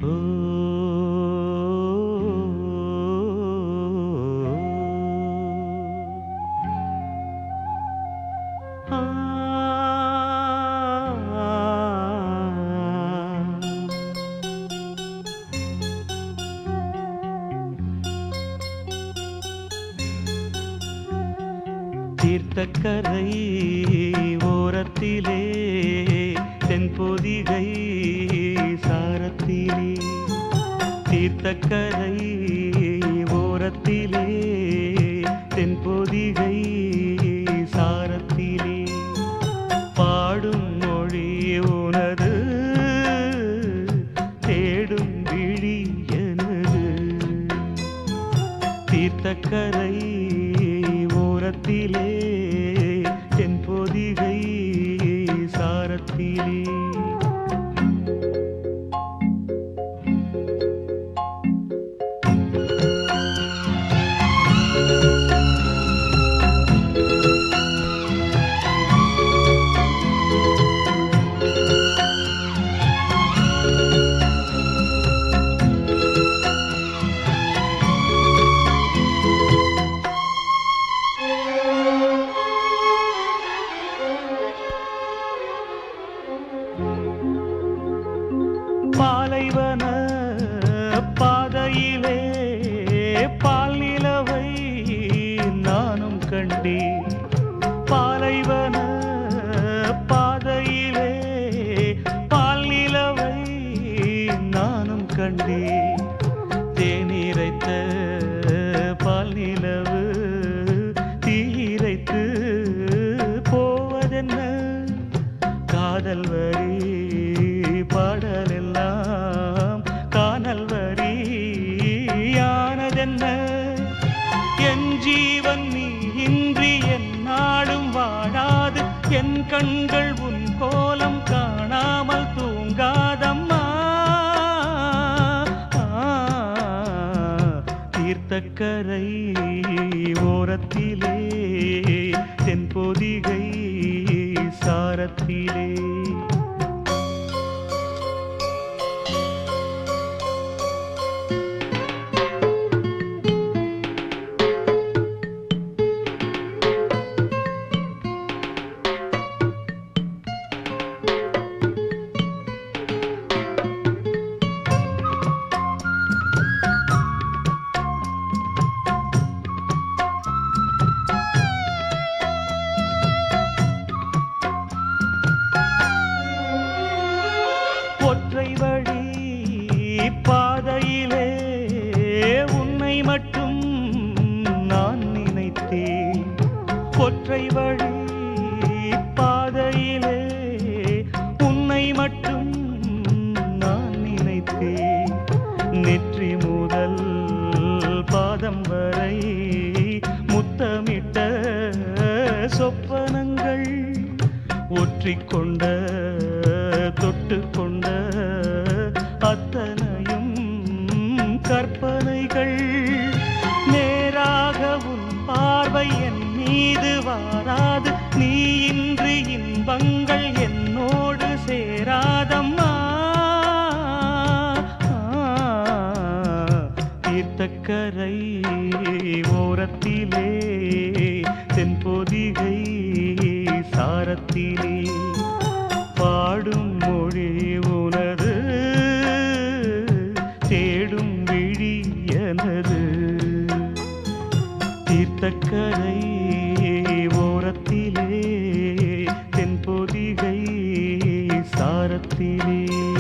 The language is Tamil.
தீர்த்தக்கரை ஓரத்திலே தென்பொதிகை சாரத்திலே தீர்த்தக்கரை ஓரத்திலே தென்பொதிகை சாரத்திலே பாடும் மொழி உனது தேடும் விழி எனது தீர்த்தக்கரை ஓரத்திலே தென் பொதிகை சாரத்திலே பாலைவன பாதையிலே பால் நிலவை நானும் கண்டேன் பாலைவன பாதையிலே பால் நிலவை நானும் கண்டேன் தேநீரைத்த பால் நிலவு தீரைத்து போவதென்ன காதல் வரி பாடலெல்லாம் காணல் வரி யானதென்ன என் ஜீவன் நீ இன்றி என் நாடும் வாழாது என் கண்கள் உன் கோலம் காணாமல் தூங்காதம்மா தீர்த்தக்கரை ஓரத்திலே தென்பொதிகை சாரத்திலே ஒற்றை வழி பாதையிலே உன்னை மட்டும் நான் நினைத்தேன் ஒற்றை வழி பாதையிலே உன்னை மட்டும் நான் நினைத்தேன் நெற்றி முதல் பாதம் வரை முத்தமிட்ட சொப்பனங்கள் ஒற்றிக்கொண்ட தொட்டு கொண்ட அத்தனையும் கற்பனைகள் நேராக உன் பார்வை என் மீது வாராது நீ இன்று இன்பங்கள் என்னோடு சேராதம்மா தீர்த்தக்கரை ஓரத்திலே தென்பொதிகை சாரத்திலே பாடும் மொழி உனது தேடும் விழி எனது தீர்த்தக்கரை ஓரத்திலே தென்பொதிகை சாரத்திலே